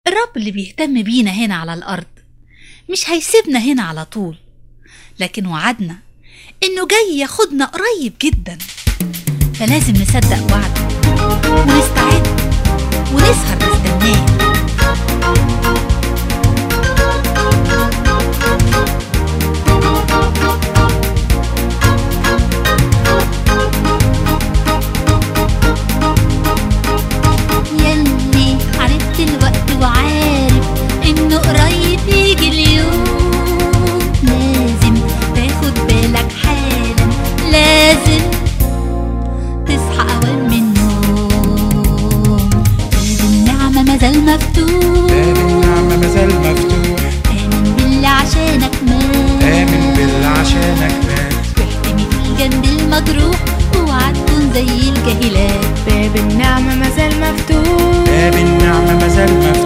الرب اللي بيهتم بينا هنا على الأرض مش هيسيبنا هنا على طول لكن وعدنا إنه جاي ياخدنا قريب جدا فلازم نصدق وعده ونستعد ونسهر نستناه يلي عرفت الوقت وعارف انه قريب يجي اليوم لازم تاخد بالك حالا لازم تصحى اوام من النوم باب النعمة مازال مفتوح باب النعمة مازال مفتوح آمن بالله عشانك مات آمن بالله عشانك مات واحتمي في الجنب المجروح اوعى تكون زي الجاهلات باب النعمة مازال مفتوح باب النعمة مازال مفتوح